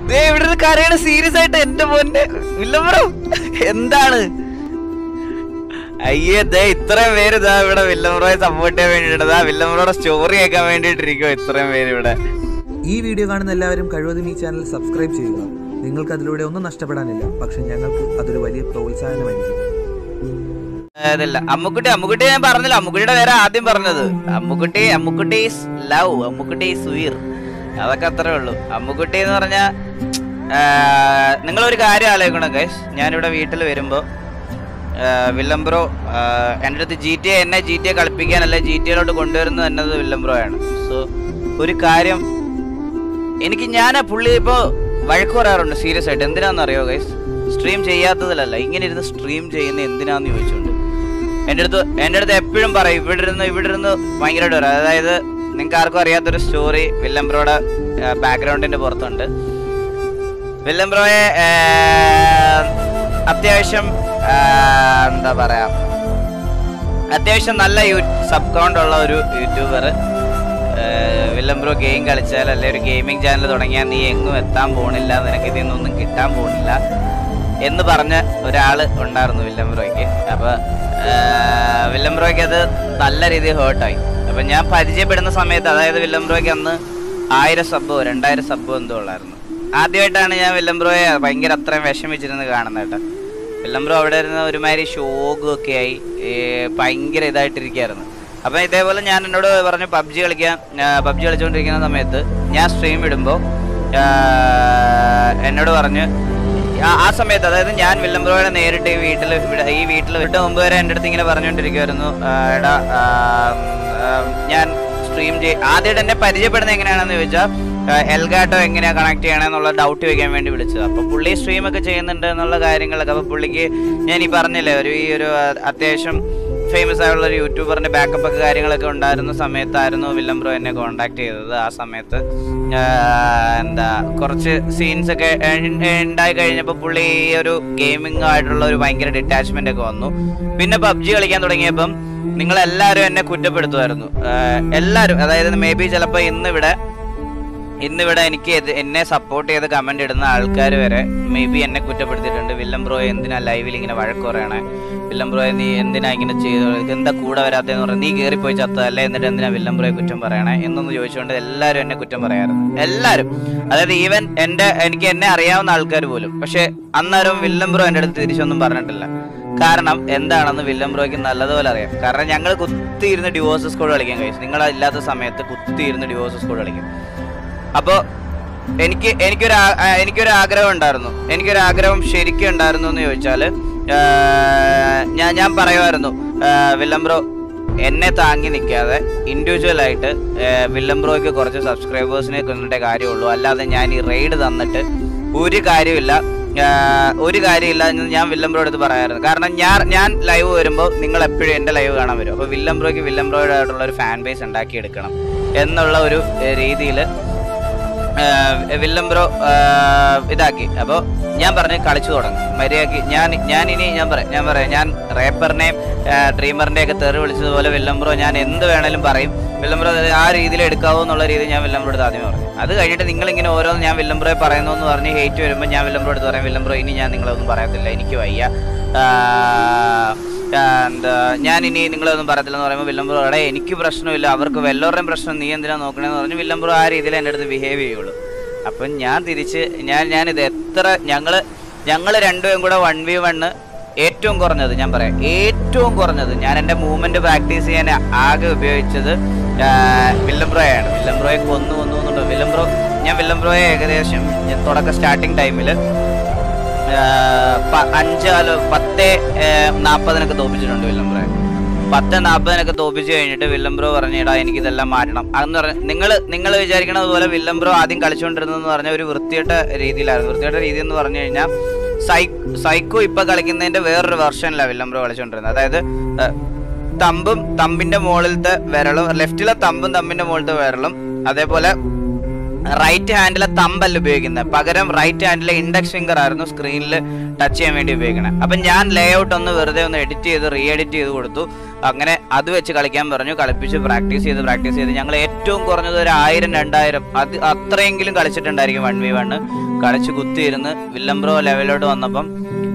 ദേ ഇവിടെ നിന്ന് കരയാണ് സീരിയസ് ആയിട്ട് എന്റെ മോന്റെ വില്ലംബ്രോ എന്താണ് അയ്യേ ദേ ഇത്രയും പേര് ഇതാ ഇവിടെ വില്ലംബ്രോയെ സപ്പോർട്ട് ചെയ്യാൻ വേണ്ടിട്ട് ദാ വില്ലംബ്രോയുടെ സ്റ്റോറി കേൾക്കാൻ വേണ്ടിട്ടിരിക്കും ഇത്രയും പേര് ഇവിടെ ഈ വീഡിയോ കാണുന്ന എല്ലാവരും കഴിവതും ഈ ചാനൽ സബ്സ്ക്രൈബ് ചെയ്യുക നിങ്ങൾക്ക് അതിലൂടെ ഒന്നും നഷ്ടപ്പെടാനില്ല പക്ഷെ ഞങ്ങൾക്ക് അതൊരു വലിയ പ്രോത്സാഹനമായിരിക്കും അതല്ല അമ്മുക്കുട്ടി അമ്മുക്കുട്ടി ഞാൻ പറഞ്ഞില്ല അമ്മുക്കുട്ടിയുടെ പേര് ആദ്യം പറഞ്ഞത് Ammukutty Ammukutty is love Ammukutty is ഉയർ അതൊക്കെ അത്രേ ഉള്ളൂ അമ്മുക്കുട്ടി എന്ന് പറഞ്ഞാ നിങ്ങളൊരു കാര്യം ആലോചിക്കണം ഗൈസ് ഞാനിവിടെ വീട്ടിൽ വരുമ്പോൾ വില്ലംബ്രോ എൻ്റെ അടുത്ത് ജി ടി എ എന്നെ ജി ടി എ കളിപ്പിക്കാൻ അല്ലെ ജി ടി എയിലോട്ട് കൊണ്ടുവരുന്നത് എന്നത് വില്ലംബ്രോ ആണ് സോ ഒരു കാര്യം എനിക്ക് ഞാൻ പുള്ളി ഇപ്പോൾ വഴക്ക് പറയാറുണ്ട് സീരിയസ് ആയിട്ട് എന്തിനാണെന്ന് അറിയോ ഗൈസ് സ്ട്രീം ചെയ്യാത്തതിലല്ല ഇങ്ങനെ ഇരുന്ന് സ്ട്രീം ചെയ്യുന്ന എന്തിനാന്ന് ചോദിച്ചുകൊണ്ട് എൻ്റെ അടുത്ത് എൻ്റെ അടുത്ത് എപ്പോഴും പറയും ഇവിടെ ഇരുന്ന് ഇവിടെ ഇരുന്ന് ഭയങ്കരമായിട്ട് പറയും അതായത് നിങ്ങൾക്ക് ആർക്കും അറിയാത്തൊരു സ്റ്റോറി വില്ലംബ്രോയുടെ ബാക്ക്ഗ്രൗണ്ടിൻ്റെ പുറത്തുണ്ട് വില്ലംബ്രോയെ അത്യാവശ്യം ആ, എന്താ പറയാ അത്യാവശ്യം നല്ല യൂ സബ് കൗണ്ട് ഉള്ള ഒരു യൂട്യൂബർ വില്ലംബ്രോ ഗെയിം കളിച്ചാൽ അല്ലെ ഒരു ഗെയിമിംഗ് ചാനൽ തുടങ്ങിയാൽ നീ എങ്ങും എത്താൻ പോണില്ല നിനക്ക് ഇതിൽ നിന്നൊന്നും കിട്ടാൻ പോണില്ല എന്ന് പറഞ്ഞ ഒരാൾ ഉണ്ടായിരുന്നു വില്ലംബ്രോയ്ക്ക് അപ്പൊ വില്ലംബ്രോയ്ക്ക് അത് നല്ല രീതിയിൽ ഹേർട്ടായി അപ്പൊ ഞാൻ പരിചയപ്പെടുന്ന സമയത്ത് അതായത് വില്ലംബ്രോയ്ക്ക് അന്ന് ആയിരം സബ്ബോ രണ്ടായിരം സബ്ബോ എന്തോ ഉള്ളായിരുന്നു ആദ്യമായിട്ടാണ് ഞാൻ വില്ലംബ്രോയെ ഭയങ്കര അത്രയും വിഷമിച്ചിരുന്ന് കാണുന്നത് കേട്ടോ വില്ലംബ്രോ അവിടെ ഇരുന്ന് ഒരുമാതിരി ഷോഗും ഒക്കെ ആയി ഏ, ഭയങ്കര ഇതായിട്ടിരിക്കുകയായിരുന്നു അപ്പം ഇതേപോലെ ഞാൻ എന്നോട് പറഞ്ഞു പബ്ജി കളിക്കാൻ പബ്ജി കളിച്ചുകൊണ്ടിരിക്കുന്ന സമയത്ത് ഞാൻ സ്ട്രീം ഇടുമ്പോൾ എന്നോട് പറഞ്ഞ് ആ- ആ സമയത്ത് അതായത് ഞാൻ വില്ലംബ്രോയുടെ നേരിട്ട് ഈ വീട്ടിൽ ഇവിടെ ഈ വീട്ടിൽ വിട്ട് മുമ്പ് വരെ എൻ്റെ അടുത്ത് ഇങ്ങനെ പറഞ്ഞുകൊണ്ടിരിക്കുമായിരുന്നു "ആ, എടാ ആ, ആ, ഞാൻ സ്ട്രീം ചെയ് ആദ്യമായിട്ട് എന്നെ പരിചയപ്പെടുന്നത് എങ്ങനെയാണെന്ന് ചോദിച്ചാൽ എൽഗാട്ടോ എങ്ങനെയാ കണക്ട് ചെയ്യണമെന്നുള്ള ഡൗട്ട് ചോദിക്കാൻ വേണ്ടി വിളിച്ചത് അപ്പോൾ പുള്ളി സ്ട്രീം ഒക്കെ ചെയ്യുന്നുണ്ട് എന്നുള്ള കാര്യങ്ങളൊക്കെ അപ്പോൾ പുള്ളിക്ക് ഞാൻ ഈ പറഞ്ഞില്ലേ ഒരു ഈ ഒരു ആ, അത്യാവശ്യം ഫേമസ് ആയുള്ള ഒരു യൂട്യൂബറിന്റെ ബാക്കപ്പ് ഒക്കെ കാര്യങ്ങളൊക്കെ ഉണ്ടായിരുന്ന സമയത്തായിരുന്നു വില്ലം ബ്രോ എന്നെ കോണ്ടാക്ട് ചെയ്തത് ആ സമയത്ത് ആ, എന്താ കുറച്ച് സീൻസ് ഒക്കെ ഉ- ഉണ്ടായി കഴിഞ്ഞപ്പോൾ പുള്ളി ഈ ഒരു ഗെയിമിംഗ് ആയിട്ടുള്ള ഒരു ഭയങ്കര ഡിറ്റാച്ച്മെന്റ് ഒക്കെ വന്നു പിന്നെ പബ്ജി കളിക്കാൻ തുടങ്ങിയപ്പം നിങ്ങളെല്ലാവരും എന്നെ കുറ്റപ്പെടുത്തുമായിരുന്നു ആ, എല്ലാവരും അതായത് മേ ബി ചിലപ്പോൾ ഇന്നിവിടെ ഇന്നിവിടെ എനിക്ക് എത് എന്നെ സപ്പോർട്ട് ചെയ്ത് കമന്റ് ഇടുന്ന ആൾക്കാർ വരെ മേ ബി എന്നെ കുറ്റപ്പെടുത്തിയിട്ടുണ്ട് വില്ലം ബ്രോ എന്തിനാ ലൈവിൽ ഇങ്ങനെ വഴക്ക് പറയണേ വില്ലം ബ്രോയെ നീ എന്തിനാ ഇങ്ങനെ ചെയ്തു എന്താ കൂടെ വരാത്തതെന്ന് പറഞ്ഞാൽ നീ കയറിപ്പോയി ചത്തതല്ലേ എന്നിട്ട് എന്തിനാ വില്ലം ബ്രോയെ കുറ്റം പറയണേ എന്നൊന്ന് ചോദിച്ചുകൊണ്ട് എല്ലാവരും എന്നെ കുറ്റം പറയാറുണ്ട് എല്ലാവരും അതായത് ഈവൻ എൻ്റെ എനിക്ക് എന്നെ അറിയാവുന്ന ആൾക്കാർ പോലും പക്ഷെ അന്നേരം വില്ലം ബ്രോ എൻ്റെ അടുത്ത് തിരിച്ചൊന്നും പറഞ്ഞിട്ടില്ല കാരണം എന്താണെന്ന് വില്ലം ബ്രോയ്ക്ക് നല്ലതുപോലെ അറിയാം കാരണം ഞങ്ങൾ കുത്തിയിരുന്ന് ഡിവോഴ്സ് സ്കോഡ് കളിക്കാൻ കഴിയും നിങ്ങളില്ലാത്ത സമയത്ത് കുത്തിയിരുന്ന് ഡിവോഴ്സ് സ്കോഡ് കളിക്കും അപ്പോൾ എനിക്ക് എനിക്കൊരു ആ- ആ, എനിക്കൊരു ആഗ്രഹം ഉണ്ടായിരുന്നു എനിക്കൊരു ആഗ്രഹം ശരിക്കും ഉണ്ടായിരുന്നു എന്ന് ചോദിച്ചാൽ ഞാൻ ഞാൻ പറയുമായിരുന്നു വില്ലംബ്രോ എന്നെ താങ്ങി നിൽക്കാതെ ഇൻഡിവിജ്വൽ ആയിട്ട് വില്ലംബ്രോയ്ക്ക് കുറച്ച് സബ്സ്ക്രൈബേഴ്സിനെ കൊണ്ടിട്ടേ കാര്യമുള്ളൂ അല്ലാതെ ഞാൻ ഈ റെയ്ഡ് തന്നിട്ട് ഒരു കാര്യമില്ല ആ, ഒരു കാര്യമില്ല എന്ന് ഞാൻ വില്ലംബ്രോ അടുത്ത് പറയാമായിരുന്നു കാരണം ഞാൻ ഞാൻ ലൈവ് വരുമ്പോൾ നിങ്ങൾ എപ്പോഴും എൻ്റെ ലൈവ് കാണാൻ വരും അപ്പോൾ വില്ലംബ്രോയ്ക്ക് വില്ലംബ്രോയുടെ ആയിട്ടുള്ള ഒരു ഫാൻ ബേസ് ഉണ്ടാക്കിയെടുക്കണം എന്നുള്ള ഒരു രീതിയിൽ വില്ലം ബ്രോ ഇതാക്കി അപ്പോൾ ഞാൻ പറഞ്ഞ് കളിച്ചു തുടങ്ങും മര്യാദക്ക് ഞാൻ ഞാൻ ഇനി ഞാൻ പറയാം ഞാൻ പറയാം ഞാൻ റേപ്പറിനെയും ഡ്രീമറിൻ്റെയും ഒക്കെ തെറി വിളിച്ചതുപോലെ വില്ലം ബ്രോ ഞാൻ എന്ത് വേണേലും പറയും വില്ലം ബ്രോ അത് ആ രീതിയിൽ എടുക്കാവൂ എന്നുള്ള രീതിയിൽ ഞാൻ വില്ലം ബ്രോ അടുത്ത് ആദ്യമേ പറഞ്ഞു അത് കഴിഞ്ഞിട്ട് നിങ്ങൾ ഇങ്ങനെ ഓരോന്ന് ഞാൻ വില്ലം ബ്രോയെ പറയുന്നു എന്ന് പറഞ്ഞ് ഹേറ്റ് വരുമ്പോൾ ഞാൻ വില്ലം ബ്രോ അടുത്ത് പറയാം വില്ലം ബ്രോ ഇനി ഞാൻ നിങ്ങളൊന്നും പറയത്തില്ല എനിക്ക് വയ്യ എന്താ ഞാൻ ഇനി നിങ്ങളൊന്നും പറയത്തില്ലെന്ന് പറയുമ്പോൾ വില്ലംബ്രോ എടേ എനിക്ക് പ്രശ്നമില്ല അവർക്ക് വല്ലവരുടെയും പ്രശ്നം നീ എന്തിനാ നോക്കണേന്ന് പറഞ്ഞ് വില്ലംബ്രോ ആ രീതിയിൽ എൻ്റെ അടുത്ത് ബിഹേവ് ചെയ്യുള്ളൂ അപ്പം ഞാൻ തിരിച്ച് ഞാൻ ഞാനിത് എത്ര ഞങ്ങൾ ഞങ്ങൾ രണ്ടുപേരും കൂടെ വൺ വി വണ്ണ് ഏറ്റവും കുറഞ്ഞത് ഞാൻ പറയാം ഏറ്റവും കുറഞ്ഞത് ഞാൻ എൻ്റെ മൂവ്മെന്റ് പ്രാക്ടീസ് ചെയ്യാൻ ആകെ ഉപയോഗിച്ചത് വില്ലംബ്രോയാണ് വില്ലംബ്രോയെ കൊന്നു കൊന്നു കൊന്നുണ്ടോ വില്ലംബ്രോ ഞാൻ വില്ലംബ്രോയെ ഏകദേശം ഞാൻ തുടക്ക സ്റ്റാർട്ടിങ് ടൈമിൽ അഞ്ച് അല്ല പത്ത് നാൽപ്പതിനൊക്കെ തോപ്പിച്ചിട്ടുണ്ട് വില്ലംബ്രോയെ പത്ത് നാൽപ്പതിനൊക്കെ തോപ്പിച്ച് കഴിഞ്ഞിട്ട് വില്ലംബ്രോ പറഞ്ഞിടാ എനിക്ക് ഇതെല്ലാം മാറ്റണം അതെന്ന് പറഞ്ഞ നിങ്ങൾ നിങ്ങൾ വിചാരിക്കണത് പോലെ വില്ലംബ്രോ ആദ്യം കളിച്ചുകൊണ്ടിരുന്നതെന്ന് പറഞ്ഞ ഒരു വൃത്തികെട്ട രീതിയിലായിരുന്നു വൃത്തികെട്ട രീതി എന്ന് പറഞ്ഞു കഴിഞ്ഞാൽ സൈ സൈക്കോ ഇപ്പൊ കളിക്കുന്നതിന്റെ വേറൊരു വെർഷനിലാണ് വില്ലംബ്രോ കളിച്ചുകൊണ്ടിരുന്നത് അതായത് ഏഹ്, തമ്പും തമ്പിന്റെ മുകളിലത്തെ വിരളും ലെഫ്റ്റിലെ തമ്പും തമ്പിന്റെ മുകളിലത്തെ വിരളും അതേപോലെ റൈറ്റ് ഹാൻഡിലെ തമ്പല്ല ഉപയോഗിക്കുന്നത് പകരം റൈറ്റ് ഹാൻഡിലെ ഇൻഡെക്സ് ഫിംഗർ ആയിരുന്നു സ്ക്രീനിൽ ടച്ച് ചെയ്യാൻ വേണ്ടി ഉപയോഗിക്കുന്നത് അപ്പം ഞാൻ ലേ ഔട്ട് ഒന്ന് വെറുതെ ഒന്ന് എഡിറ്റ് ചെയ്ത് റീ എഡിറ്റ് ചെയ്ത് കൊടുത്തു അങ്ങനെ അത് വെച്ച് കളിക്കാൻ പറഞ്ഞു കളിപ്പിച്ച് പ്രാക്ടീസ് ചെയ്ത് പ്രാക്ടീസ് ചെയ്ത് ഞങ്ങൾ ഏറ്റവും കുറഞ്ഞത് ഒരു ആയിരം രണ്ടായിരം അത് അത്രയെങ്കിലും കളിച്ചിട്ടുണ്ടായിരിക്കും വൺ വി വണ്ണ് കളിച്ച് കുത്തിയിരുന്ന് വില്ലംബ്രോ ലെവലിലോട്ട് വന്നപ്പം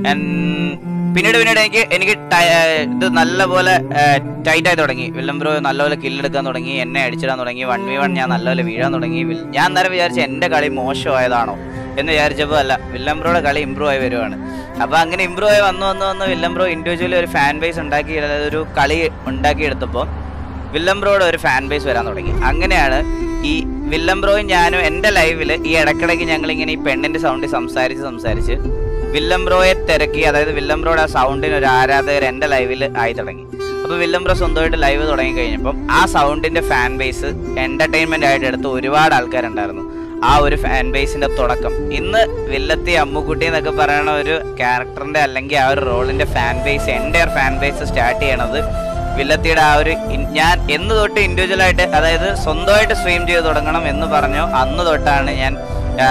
എൻ- പിന്നീട് പിന്നീട് എനിക്ക് എനിക്ക് ട- ഇത് നല്ലപോലെ ടൈറ്റ് ആയി തുടങ്ങി വില്ലംബ്രോ നല്ലപോലെ കില്ലെടുക്കാൻ തുടങ്ങി എന്നെ അടിച്ചിടാൻ തുടങ്ങി വൺ വി വൺ ഞാൻ നല്ലപോലെ വീഴാൻ തുടങ്ങി വിൽ- ഞാൻ അന്നേരം വിചാരിച്ചു എൻ്റെ കളി മോശമായതാണോ എന്ന് വിചാരിച്ചപ്പോൾ അല്ല വില്ലംബ്രോയുടെ കളി ഇമ്പ്രൂവ് ആയി വരുവാണ് അപ്പോൾ അങ്ങനെ ഇമ്പ്രൂവ് ആയി വന്നു വന്ന് വന്ന് വില്ലംബ്രോ ഇൻഡിവിജ്വലി ഒരു ഫാൻ ബേസ് ഉണ്ടാക്കി അതായത് ഒരു കളി ഉണ്ടാക്കിയെടുത്തപ്പോൾ വില്ലംബ്രോയുടെ ഒരു ഫാൻ ബേസ് വരാൻ തുടങ്ങി അങ്ങനെയാണ് ഈ വില്ലംബ്രോയും ഞാനും എൻ്റെ ലൈവിൽ ഈ ഇടയ്ക്കിടയ്ക്ക് ഞങ്ങൾ ഇങ്ങനെ ഈ പെണ്ണിൻ്റെ സൗണ്ടിൽ സംസാരിച്ച് സംസാരിച്ച് വില്ലംബ്രോയെ തിരക്കി അതായത് വില്ലംബ്രോയുടെ ആ സൗണ്ടിന് ഒരു ആരാധകർ എൻ്റെ ലൈവിൽ ആയി തുടങ്ങി അപ്പോൾ വില്ലംബ്രോ സ്വന്തമായിട്ട് ലൈവ് തുടങ്ങി കഴിഞ്ഞപ്പം ആ സൗണ്ടിൻ്റെ ഫാൻ ബേസ് എൻ്റർടൈൻമെൻ്റ് ആയിട്ട് എടുത്ത് ഒരുപാട് ആൾക്കാരുണ്ടായിരുന്നു ആ ഒരു ഫാൻ ബേസിന്റെ തുടക്കം ഇന്ന് വില്ലത്തി അമ്മുക്കുട്ടി എന്നൊക്കെ പറയുന്ന ഒരു ക്യാരക്ടറിന്റെ അല്ലെങ്കിൽ ആ ഒരു റോളിന്റെ ഫാൻ ബേസ് എൻ്റെ ഫാൻ ബേസ് സ്റ്റാർട്ട് ചെയ്യണത് വില്ലത്തിയുടെ ആ ഒരു ഇൻ- ഞാൻ എന്ന് തൊട്ട് ഇൻഡിവിജ്വൽ ആയിട്ട് അതായത് സ്വന്തമായിട്ട് സ്ട്രീം ചെയ്ത് തുടങ്ങണം എന്ന് പറഞ്ഞോ അന്ന് തൊട്ടാണ് ഞാൻ ആ,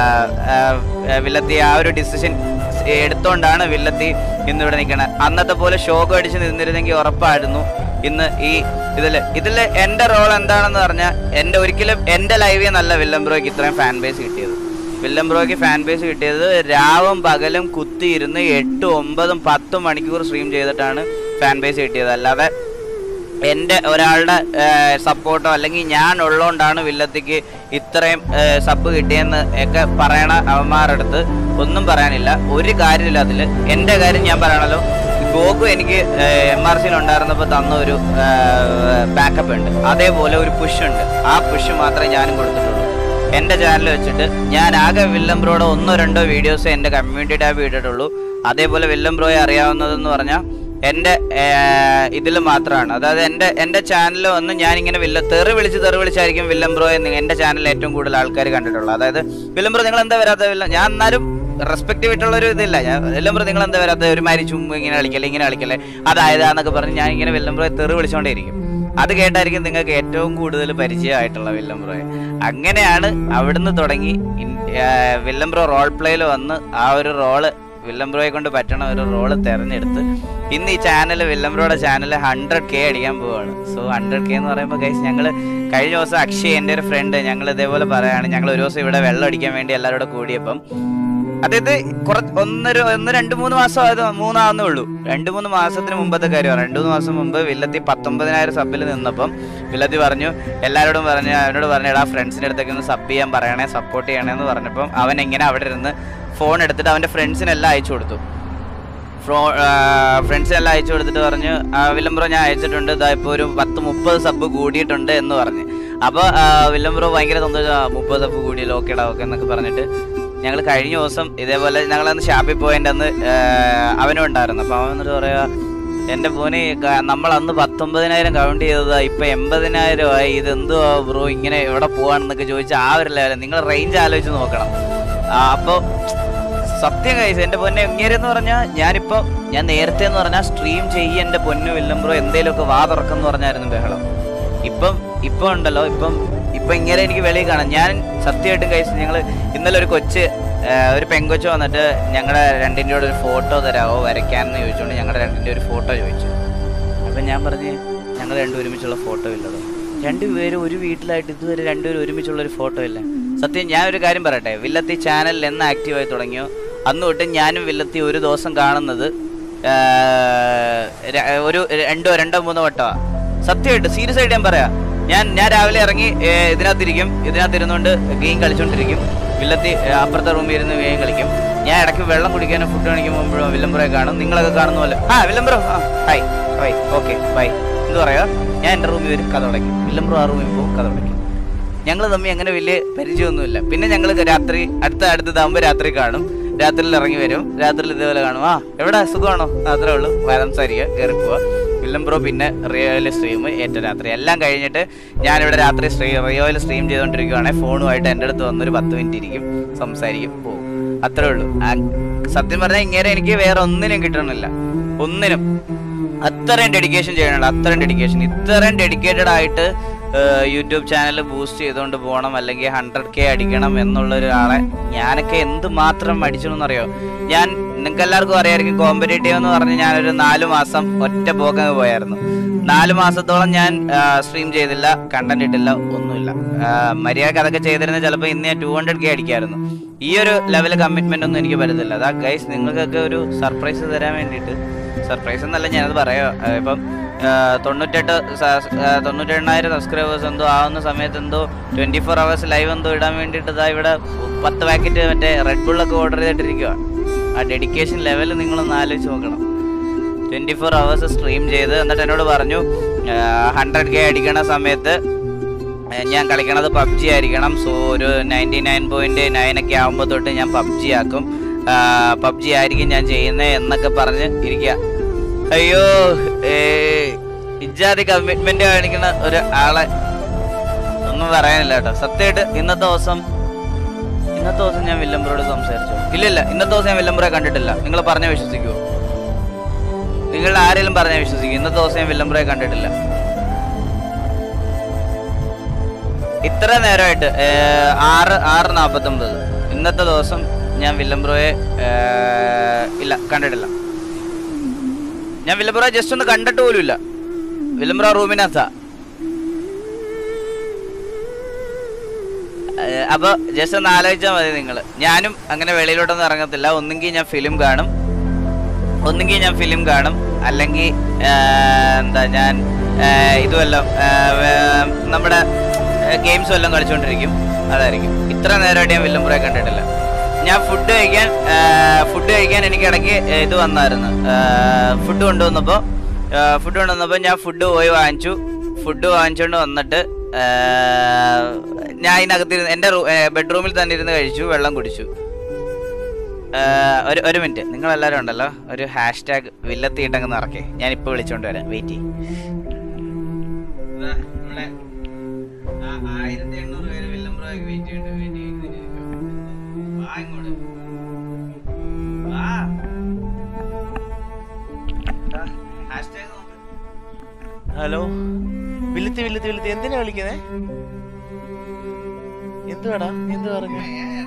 ആ, വില്ലത്തി ആ ഒരു ഡിസിഷൻ എടുത്തോണ്ടാണ് വില്ലത്തി ഇന്നിവിടെ നിൽക്കണത് അന്നത്തെ പോലെ ഷോക്ക് അടിച്ച് നിന്നിരുന്നെങ്കിൽ ഉറപ്പായിരുന്നു ഇന്ന് ഈ ഇതില് ഇതില് എന്റെ റോൾ എന്താണെന്ന് പറഞ്ഞാൽ എന്റെ ഒരിക്കലും എന്റെ ലൈവിൽ നല്ല വില്ലം ബ്രോയ്ക്ക് ഇത്രയും ഫാൻ ബേസ് കിട്ടിയത് വില്ലം ബ്രോയ്ക്ക് ഫാൻ ബേസ് കിട്ടിയത് രാവും പകലും കുത്തിയിരുന്ന് എട്ട് ഒമ്പതും പത്തും മണിക്കൂർ സ്ട്രീം ചെയ്തിട്ടാണ് ഫാൻ ബേസ് കിട്ടിയത് അല്ലാതെ എൻ്റെ ഒരാളുടെ സപ്പോർട്ടോ അല്ലെങ്കിൽ ഞാൻ ഉള്ളതുകൊണ്ടാണ് വില്ലത്തിക്ക് ഇത്രയും സബ് കിട്ടിയെന്ന് ഒക്കെ പറയണ അവന്മാരടുത്ത് ഒന്നും പറയാനില്ല ഒരു കാര്യമില്ല അതിൽ എൻ്റെ കാര്യം ഞാൻ പറയണല്ലോ ഗോകു എനിക്ക് എം ആർ സിയിൽ ഉണ്ടായിരുന്നപ്പോൾ തന്ന ഒരു ബാക്കപ്പ് ഉണ്ട് അതേപോലെ ഒരു പുഷ് ഉണ്ട് ആ പുഷ് മാത്രമേ ഞാനും കൊടുത്തിട്ടുള്ളൂ എൻ്റെ ചാനൽ വെച്ചിട്ട് ഞാൻ ആകെ വില്ലം ബ്രോയുടെ ഒന്നോ രണ്ടോ വീഡിയോസ് എൻ്റെ കമ്മ്യൂണിറ്റി ടാബ് ഇട്ടിട്ടുള്ളൂ അതേപോലെ വില്ലം ബ്രോയെ അറിയാവുന്നതെന്ന് പറഞ്ഞാൽ എൻ്റെ ഇതിൽ മാത്രമാണ് അതായത് എൻ്റെ എൻ്റെ ചാനൽ വന്ന് ഞാനിങ്ങനെ വില്ല തെറി വിളിച്ച് തെറി വിളിച്ചായിരിക്കും വില്ലം ബ്രോയെ നി- എൻ്റെ ചാനലിൽ ഏറ്റവും കൂടുതൽ ആൾക്കാർ കണ്ടിട്ടുള്ളത് അതായത് വില്ലം ബ്രോ നിങ്ങൾ എന്താ വരാത്ത വില്ല ഞാൻ എന്നാലും റെസ്പെക്ട് വിട്ടുള്ള ഒരു ഇതില്ല ഞാൻ വില്ലം ബ്രോ നിങ്ങൾ എന്താ വരാത്ത ഒരു മാതിരി ചുമ്മാ ഇങ്ങനെ കളിക്കല്ലേ ഇങ്ങനെ കളിക്കല്ലേ അതായതാന്നൊക്കെ പറഞ്ഞ് ഞാൻ ഇങ്ങനെ വില്ലം ബ്രോയെ തെറി വിളിച്ചുകൊണ്ടേയിരിക്കും അത് കേട്ടായിരിക്കും നിങ്ങൾക്ക് ഏറ്റവും കൂടുതൽ പരിചയമായിട്ടുള്ള വില്ലം ബ്രോയെ അങ്ങനെയാണ് അവിടുന്ന് തുടങ്ങി ഇൻ- ആ, വില്ലം ബ്രോ റോൾ പ്ലേയിൽ വന്ന് ആ ഒരു റോള് വില്ലം ബ്രോയെ കൊണ്ട് പറ്റണ ഒരു റോള് തെരഞ്ഞെടുത്ത് ഇന്ന് ഈ ചാനൽ വില്ലം ബ്രോയുടെ ചാനൽ ഹൺഡ്രഡ് കെ അടിക്കാൻ പോവാണ് സോ ഹൺഡ്രഡ് കെ എന്ന് പറയുമ്പോൾ ഗൈസ് ഞങ്ങൾ കഴിഞ്ഞ ദിവസം അക്ഷയ് എൻ്റെ ഒരു ഫ്രണ്ട് ഞങ്ങൾ ഇതേപോലെ പറയാണ് ഞങ്ങൾ ഒരു ദിവസം ഇവിടെ വെള്ളം അടിക്കാൻ വേണ്ടി എല്ലാവരും കൂടെ കൂടിയപ്പം അതായത് കുറച്ച് ഒന്നര ഒന്ന് രണ്ട് മൂന്ന് മാസം ആയത് മൂന്നാവുന്നേ ഉള്ളൂ രണ്ട് മൂന്ന് മാസത്തിന് മുമ്പത്തെ കാര്യമാണ് രണ്ട് മൂന്ന് മാസം മുമ്പ് വില്ലത്തി പത്തൊമ്പതിനായിരം സബിൽ നിന്നപ്പം വില്ലത്തി പറഞ്ഞു എല്ലാവരോടും പറഞ്ഞു അവനോട് പറഞ്ഞു എടാ ഫ്രണ്ട്സിൻ്റെ അടുത്തൊക്കെ ഒന്ന് സബ് ചെയ്യാൻ പറയണേ സപ്പോർട്ട് ചെയ്യണേ എന്ന് പറഞ്ഞപ്പം അവൻ എങ്ങനെ അവിടെ ഇരുന്ന് ഫോൺ എടുത്തിട്ട് അവൻ്റെ ഫ്രണ്ട്സിനെല്ലാം അയച്ചു കൊടുത്തു ഫ്രോ ഫ്രണ്ട്സിനെല്ലാം അയച്ചു കൊടുത്തിട്ട് പറഞ്ഞു "ആ, വില്ലംബ്രോ ഞാൻ അയച്ചിട്ടുണ്ട് ഇതാ ഇപ്പോൾ ഒരു പത്ത് മുപ്പത് സബ് കൂടിയിട്ടുണ്ട് എന്ന് പറഞ്ഞ് അപ്പോൾ വില്ലംബ്രോ ഭയങ്കര സന്തോഷം "ആ, മുപ്പത് സബ് കൂടിയല്ലോ ഓക്കേടാ ഓക്കെ എന്നൊക്കെ പറഞ്ഞിട്ട് ഞങ്ങൾ കഴിഞ്ഞ ദിവസം ഇതേപോലെ ഞങ്ങളന്ന് ഷാപ്പിൽ പോയതിൻ്റെ അന്ന് ആ, അവനും ഉണ്ടായിരുന്നു അപ്പോൾ അവൻ എന്നിട്ട് പറയാ എൻ്റെ പോന് നമ്മൾ അന്ന് പത്തൊമ്പതിനായിരം കൗണ്ട് ചെയ്തതാ ഇപ്പൊ എൺപതിനായിരം ആയി ഇത് എന്തുവാ ബ്രോ ഇങ്ങനെ എവിടെ പോവാണെന്നൊക്കെ ചോദിച്ച ആ ഒരു ലെവൽ നിങ്ങൾ റേഞ്ച് ആലോചിച്ച് നോക്കണം അപ്പോൾ സത്യം കഴിച്ചു എൻ്റെ പൊന്നെ എങ്ങനെയെന്ന് പറഞ്ഞാൽ ഞാനിപ്പോ ഞാൻ നേരത്തെ എന്ന് പറഞ്ഞാൽ സ്ട്രീം ചെയ്യ എൻ്റെ പൊന്നു വില്ലം ബ്രോ എന്തേലുമൊക്കെ വാ തുറക്കെന്ന് പറഞ്ഞായിരുന്നു ബഹളം ഇപ്പം ഇപ്പം ഉണ്ടല്ലോ ഇപ്പം ഇപ്പം ഇങ്ങനെ എനിക്ക് വെളിയിൽ കാണാം ഞാൻ സത്യമായിട്ടും കഴിച്ചു ഞങ്ങൾ ഇന്നലെ ഒരു കൊച്ച് ആ, ഒരു പെങ്കൊച്ച് വന്നിട്ട് ഞങ്ങളുടെ രണ്ടിൻ്റെ കൂടെ ഒരു ഫോട്ടോ തരാമോ വരയ്ക്കാമെന്ന് ചോദിച്ചുകൊണ്ട് ഞങ്ങളുടെ രണ്ടിൻ്റെ ഒരു ഫോട്ടോ ചോദിച്ചു അപ്പം ഞാൻ പറഞ്ഞ് ഞങ്ങൾ രണ്ടും ഒരുമിച്ചുള്ള ഫോട്ടോ ഇല്ലതോ രണ്ടുപേരും ഒരു വീട്ടിലായിട്ട് ഇതുവരെ രണ്ടുപേരും ഒരുമിച്ചുള്ള ഒരു ഫോട്ടോ ഇല്ല സത്യം ഞാൻ ഒരു കാര്യം പറയട്ടെ വില്ലത്തി ചാനലിൽ എന്ന് ആക്റ്റീവായി തുടങ്ങിയോ അന്ന് തൊട്ട് ഞാനും വില്ലത്തി ഒരു ദിവസം കാണുന്നത് ആ, ര- ഒരു രണ്ടോ രണ്ടോ മൂന്നോ വട്ടമാണ് സത്യമായിട്ട് സീരിയസ് ആയിട്ട് ഞാൻ പറയാം ഞാൻ ഞാൻ രാവിലെ ഇറങ്ങി ഏ, ഇതിനകത്തിരിക്കും ഇതിനകത്തിരുന്നുകൊണ്ട് ഗെയിം കളിച്ചുകൊണ്ടിരിക്കും വില്ലത്തി ഏ, അപ്പുറത്തെ റൂമിൽ ഇരുന്ന് ഗെയിം കളിക്കും ഞാൻ ഇടയ്ക്ക് വെള്ളം കുടിക്കാനും ഫുഡ് കഴിക്കാൻ പോകുമ്പോഴും വില്ലംബ്രോയെ കാണും നിങ്ങളൊക്കെ കാണുന്ന പോലെ ആ വില്ലംബ്രോ ആ ഹായ് ബൈ ഓക്കെ ബൈ എന്ത് പറയാ ഞാൻ എൻ്റെ റൂമിൽ വരും കഥ തുടങ്ങി വില്ലംബ്രോ ആ റൂമിൽ പോകും കഥ തുടങ്ങി ഞങ്ങൾ തമ്മിൽ അങ്ങനെ വലിയ പരിചയമൊന്നുമില്ല പിന്നെ ഞങ്ങൾ രാത്രി അടുത്ത അടുത്തതാകുമ്പോൾ രാത്രി കാണും രാത്രിയിൽ ഇറങ്ങി വരും രാത്രിയിൽ ഇതേപോലെ കാണും ആ എവിടെ സുഖമാണോ ആ, അത്രേ ഉള്ളൂ സംസാരിക്കുക കയറി പോവുക വില്ലം ബ്രോ പിന്നെ റിയോയിൽ സ്ട്രീം ഏറ്റവും രാത്രി എല്ലാം കഴിഞ്ഞിട്ട് ഞാനിവിടെ രാത്രി സ്ട്രീം റിയോയിൽ സ്ട്രീം ചെയ്തുകൊണ്ടിരിക്കുകയാണെങ്കിൽ ഫോണുമായിട്ട് എൻ്റെ അടുത്ത് വന്നൊരു പത്ത് മിനിറ്റ് ഇരിക്കും സംസാരിക്കും പോകും അത്രേ ഉള്ളൂ ആ, സത്യം പറഞ്ഞാൽ ഇങ്ങനെ എനിക്ക് വേറെ ഒന്നിനും കിട്ടണില്ല ഒന്നിനും അത്രയും ഡെഡിക്കേഷൻ ചെയ്യണുണ്ട് അത്രയും ഡെഡിക്കേഷൻ ഇത്രയും ഡെഡിക്കേറ്റഡ് ആയിട്ട് യൂട്യൂബ് ചാനൽ ബൂസ്റ്റ് ചെയ്തുകൊണ്ട് പോകണം അല്ലെങ്കിൽ ഹൺഡ്രഡ് കെ അടിക്കണം എന്നുള്ള ഒരാളെ ഞാനൊക്കെ എന്ത് മാത്രം അടിച്ചെന്നറിയോ ഞാൻ നിങ്ങൾക്ക് എല്ലാവർക്കും അറിയാമായിരിക്കും കോമ്പറ്റേറ്റീവ് എന്ന് പറഞ്ഞ് ഞാനൊരു നാല് മാസം ഒറ്റ പോക്കങ്ങ് പോയായിരുന്നു നാല് മാസത്തോളം ഞാൻ സ്ട്രീം ചെയ്തില്ല കണ്ടന്റ് ഇട്ടില്ല ഒന്നുമില്ല മര്യാദക്ക് അതൊക്കെ ചെയ്തിരുന്ന ചിലപ്പോൾ ഇന്ന് ഞാൻ ടു ഹൺഡ്രഡ് കെ അടിക്കായിരുന്നു ഈ ഒരു ലെവൽ കമ്മിറ്റ്മെന്റ് ഒന്നും എനിക്ക് പറ്റത്തില്ല അതാ ഗൈസ് നിങ്ങൾക്കൊക്കെ ഒരു സർപ്രൈസ് തരാൻ വേണ്ടിയിട്ട് സർപ്രൈസ് എന്നല്ല ഞാനത് പറയാം ആ, ഇപ്പം ആ, തൊണ്ണൂറ്റെട്ട് സ- ആ, തൊണ്ണൂറ്റെണ്ണായിരം സബ്സ്ക്രൈബേഴ്സ് എന്തോ ആവുന്ന സമയത്ത് എന്തോ ട്വന്റി ഫോർ അവേഴ്സ് ലൈവ് എന്തോ ഇടാൻ വേണ്ടിയിട്ട് ഇതാ ഇവിടെ പത്ത് പാക്കറ്റ് മറ്റേ റെഡ് ബുള്ളൊക്കെ ഓർഡർ ചെയ്തിട്ടിരിക്കുക ആ ഡെഡിക്കേഷൻ ലെവൽ നിങ്ങളൊന്ന് ആലോചിച്ച് നോക്കണം ട്വന്റി ഫോർ അവേഴ്സ് സ്ട്രീം ചെയ്ത് എന്നിട്ട് എന്നോട് പറഞ്ഞു ഹൺഡ്രഡ് കെ അടിക്കണ സമയത്ത് ഏ, ഞാൻ കളിക്കണത് പബ്ജി ആയിരിക്കണം സോ ഒരു നയൻറ്റി നയൻ പോയിന്റ് നയൻ ഒക്കെ ആകുമ്പോൾ തൊട്ട് ഞാൻ പബ്ജി ആക്കും പബ്ജി ആയിരിക്കും ഞാൻ ചെയ്യുന്നത് എന്നൊക്കെ പറഞ്ഞ് ഇരിക്കുക അയ്യോ ഏ, ഇജാതി കമ്മിറ്റ്മെന്റ് കാണിക്കുന്ന ഒരു ആളെ ഒന്നും പറയാനില്ല കേട്ടോ സത്യമായിട്ട് ഇന്നത്തെ ദിവസം ഇന്നത്തെ ദിവസം ഞാൻ വില്ലംബ്രോട് സംസാരിച്ചു ഇല്ലില്ല ഇന്നത്തെ ദിവസം ഞാൻ വില്ലംബ്രോയെ കണ്ടിട്ടില്ല നിങ്ങൾ പറഞ്ഞ വിശ്വസിക്കുമോ നിങ്ങൾ ആരെങ്കിലും പറഞ്ഞാൽ വിശ്വസിക്കും ഇന്നത്തെ ദിവസം ഞാൻ വില്ലംബ്രോയെ കണ്ടിട്ടില്ല ഇത്ര നേരമായിട്ട് ഏർ, ആറ് ആറ് നാൽപ്പത്തൊമ്പത് ഇന്നത്തെ ദിവസം ഞാൻ വില്ലംബ്രോയെ ഏർ, ഇല്ല കണ്ടിട്ടില്ല ഞാൻ വില്ലംബ്രോയെ ജസ്റ്റ് ഒന്ന് കണ്ടിട്ട് പോലും ഇല്ല വില്ലംബ്രോ റൂമിനകത്താ ഏർ, അപ്പൊ ജസ്റ്റ് ഒന്ന് ആലോചിച്ചാൽ മതി നിങ്ങൾ ഞാനും അങ്ങനെ വെളിയിലോട്ടൊന്നും ഇറങ്ങത്തില്ല ഒന്നെങ്കിൽ ഞാൻ ഫിലിം കാണും ഒന്നുകിൽ ഞാൻ ഫിലിം കാണും അല്ലെങ്കിൽ എന്താ ഞാൻ ഏർ, ഇതുവല്ലോ ഏർ, വേ- നമ്മുടെ ഗെയിംസ് വല്ലതും കളിച്ചുകൊണ്ടിരിക്കും അതായിരിക്കും ഇത്ര നേരമായിട്ട് ഞാൻ വില്ലംപുറയെ കണ്ടിട്ടില്ല ഞാൻ ഫുഡ് കഴിക്കാൻ ഫുഡ് കഴിക്കാൻ എനിക്ക് ഇടയ്ക്ക് ഇത് വന്നായിരുന്നു ഫുഡ് കൊണ്ടുവന്നപ്പോൾ ഫുഡ് കൊണ്ടുവന്നപ്പോൾ ഞാൻ ഫുഡ് പോയി വാങ്ങിച്ചു ഫുഡ് വാങ്ങിച്ചുകൊണ്ട് വന്നിട്ട് ഏർ, ഞാൻ അതിനകത്തിരുന്ന് എൻ്റെ ബെഡ്റൂമിൽ തന്നെ ഇരുന്ന് കഴിച്ചു വെള്ളം കുടിച്ചു ഏഹ് ഒരു ഒരു മിനിറ്റ് നിങ്ങൾ എല്ലാവരും ഉണ്ടല്ലോ ഒരു ഹാഷ് ടാഗ് വില്ലത്തിയിട്ടങ്ങ് നിറക്കേ ഞാൻ ഇപ്പൊ വിളിച്ചോണ്ട് വരാം വെയിറ്റ് ഹലോ വിളിത്തി വിളിത്തി വിളിത്തി എന്തിനാ വിളിക്കുന്നേ എന്തുവാടാ എന്ത് പറഞ്ഞു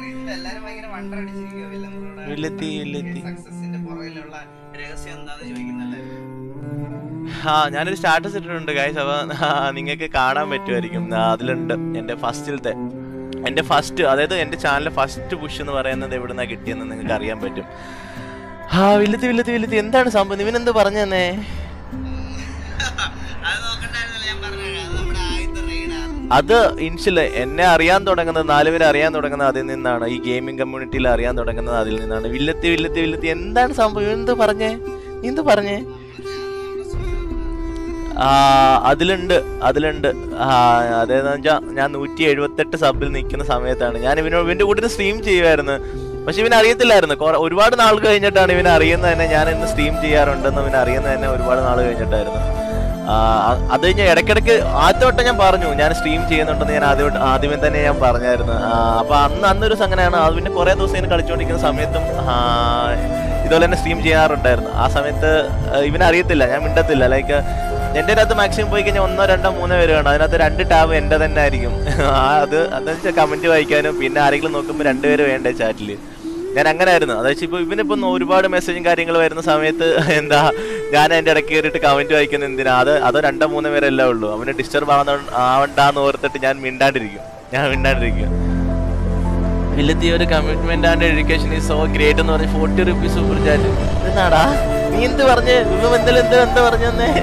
വില്ലത്തി വില്ലത്തി ആ ഞാനൊരു സ്റ്റാറ്റസ് ഇട്ടിട്ടുണ്ട് ഗൈസ് അപ്പൊ നിങ്ങൾക്ക് കാണാൻ പറ്റുമായിരിക്കും ആ, അതിലുണ്ട് എൻ്റെ ഫസ്റ്റിലത്തെ എൻ്റെ ഫസ്റ്റ് അതായത് എൻ്റെ ചാനലിലെ ഫസ്റ്റ് പുഷ് എന്ന് പറയുന്നത് എവിടുന്നാ കിട്ടിയെന്ന് നിങ്ങൾക്ക് അറിയാൻ പറ്റും ആ വില്ലത്തി വില്ലത്തി വില്ലത്തി എന്താണ് സംഭവം ഇവനെന്ത് പറഞ്ഞു തന്നെ അത് ഇൻഷ്യല് എന്നെ അറിയാൻ തുടങ്ങുന്നത് നാലുപേരെ അറിയാൻ തുടങ്ങുന്നത് അതിൽ നിന്നാണ് ഈ ഗെയിമിംഗ് കമ്മ്യൂണിറ്റിയിൽ അറിയാൻ തുടങ്ങുന്നത് അതിൽ നിന്നാണ് വില്ലത്തി വില്ലത്തി വില്ലത്തി എന്താണ് സംഭവം എന്ത് പറഞ്ഞേ നീ എന്ത് പറഞ്ഞേ ആ അതിലുണ്ട് അതിലുണ്ട് ആ അതേന്ന് വെച്ചാ ഞാൻ നൂറ്റി എഴുപത്തെട്ട് സബിൽ നിൽക്കുന്ന സമയത്താണ് ഞാൻ ഇവനോട് ഇവന്റെ കൂടെ സ്ട്രീം ചെയ്യുമായിരുന്നു പക്ഷെ ഇവൻ അറിയത്തില്ലായിരുന്നു കുറെ ഒരുപാട് നാൾ കഴിഞ്ഞിട്ടാണ് ഇവൻ അറിയുന്നത് തന്നെ ഞാൻ ഇന്ന് സ്ട്രീം ചെയ്യാറുണ്ടെന്ന് ഇവൻ അറിയുന്നത് തന്നെ ഒരുപാട് നാൾ കഴിഞ്ഞിട്ടായിരുന്നു ആ, അ- അത് കഴിഞ്ഞ് ഇടയ്ക്കിടയ്ക്ക് ആദ്യമായിട്ട് ഞാൻ പറഞ്ഞു ഞാൻ സ്ട്രീം ചെയ്യുന്നുണ്ടെന്ന് ഞാൻ ആദ്യമായിട്ട് ആദ്യമേ തന്നെ ഞാൻ പറഞ്ഞായിരുന്നു ആ, അപ്പൊ അന്ന് അന്നൊരു ദിവസം അങ്ങനെയാണ് അത് പിന്നെ കുറെ ദിവസം ഇങ്ങനെ കളിച്ചുകൊണ്ടിരിക്കുന്ന സമയത്തും ആ, ഇതുപോലെ തന്നെ സ്ട്രീം ചെയ്യാറുണ്ടായിരുന്നു ആ സമയത്ത് ഇവനെ അറിയത്തില്ല ഞാൻ മിണ്ടത്തില്ല ലൈക്ക് എൻ്റെ അകത്ത് മാക്സിമം പോയി കഴിഞ്ഞാൽ ഒന്നോ രണ്ടോ മൂന്നോ പേര് കാണും അതിനകത്ത് രണ്ട് ടാബ് എൻ്റെ തന്നെ ആയിരിക്കും ആ, അത് അതെന്ന് വെച്ചാൽ കമന്റ് വായിക്കാനും പിന്നെ ആരെങ്കിലും നോക്കുമ്പോൾ രണ്ടുപേര് വേണ്ടേ ചാറ്റിൽ ഞാൻ അങ്ങനെ ആയിരുന്നു അതായത് ഇപ്പൊ ഇവനിപ്പം ഒരുപാട് മെസ്സേജും കാര്യങ്ങളും വരുന്ന സമയത്ത് എന്താ ഞാൻ അതിന്റെ ഇടയ്ക്ക് കയറിയിട്ട് കമന്റ് വായിക്കുന്ന എന്തിനാ അത് അതോ രണ്ടോ മൂന്നോ പേരല്ലേ ഉള്ളൂ അവന് ഡിസ്റ്റർബ് ആവുന്ന ആവണ്ടാന്ന് ഓർത്തിട്ട് ഞാൻ മിണ്ടാണ്ടിരിക്കും ഞാൻ മിണ്ടാണ്ടിരിക്കും വില്ലത്തി ഒരു commitment and education is so great എന്ന് പറഞ്ഞ് ഫോർട്ടി റുപ്പീസ് സൂപ്പർ ചാറ്റ് എന്നാടാ നീ എന്ത് പറഞ്ഞ് ഇവ എന്തെങ്കിലും എന്ത് എന്താ പറഞ്ഞേ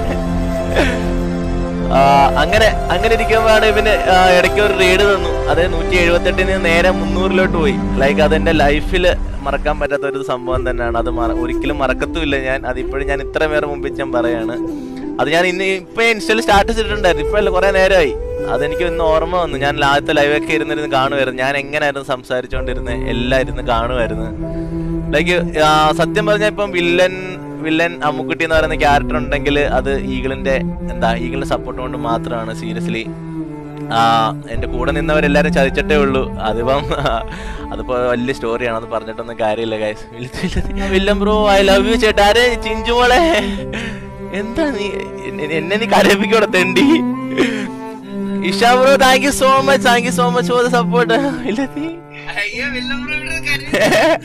ആ, അങ്ങനെ അങ്ങനെ ഇരിക്കുമ്പോഴാണ് ഇവന് ആ, ഇടയ്ക്ക് ഒരു റെയ്ഡ് തന്നു അതായത് നൂറ്റി എഴുപത്തെട്ടിന് നേരെ മുന്നൂറിലോട്ട് പോയി ലൈക്ക് അതെന്റെ ലൈഫിൽ മറക്കാൻ പറ്റാത്ത ഒരു സംഭവം തന്നെയാണ് അത് മറ- ഒരിക്കലും മറക്കത്തുമില്ല ഞാൻ അതിപ്പോഴും ഞാൻ ഇത്ര പേരെ മുമ്പിൽ ഞാൻ പറയാണ് അത് ഞാൻ ഇന്ന് ഇപ്പൊ ഇൻസ്റ്റയിൽ സ്റ്റാറ്റസ് ഇട്ടിട്ടുണ്ടായിരുന്നു ഇപ്പൊ അല്ല കുറെ നേരമായി അതെനിക്ക് ഇന്ന് ഓർമ്മ വന്നു ഞാൻ ആദ്യത്തെ ലൈവൊക്കെ ഇരുന്നിരുന്ന് കാണുമായിരുന്നു ഞാൻ എങ്ങനെയായിരുന്നു സംസാരിച്ചുകൊണ്ടിരുന്നത് എല്ലാം ഇരുന്ന് കാണുമായിരുന്നു ലൈക്ക് സത്യം പറഞ്ഞാൽ ഇപ്പം വില്ലൻ വില്ലൻ അമ്മുക്കുട്ടി എന്ന് പറയുന്ന ക്യാരക്ടർ ഉണ്ടെങ്കിൽ അത് ഈഗിളിന്റെ എന്താ ഈഗിളിന്റെ സപ്പോർട്ട് കൊണ്ട് മാത്രമാണ് സീരിയസ്ലി ആ എന്റെ കൂടെ നിന്നവരെല്ലാരും ചതിച്ചിട്ടേ ഉള്ളൂ അതിപ്പം അതിപ്പോ വലിയ സ്റ്റോറിയാണ് അത് പറഞ്ഞിട്ടൊന്നും കാര്യമില്ല guys villain bro I love you ചേട്ടാ ആരെ ചിഞ്ചുമോളെ എന്താ നീ എന്നെ- എന്നെ നീ കരയിപ്പിക്കോടെ തെണ്ടി Isha bro thank you so much thank you so much for the support അയ്യോ വില്ലം ബ്രോ ഇവിടെ കരയുന്നു.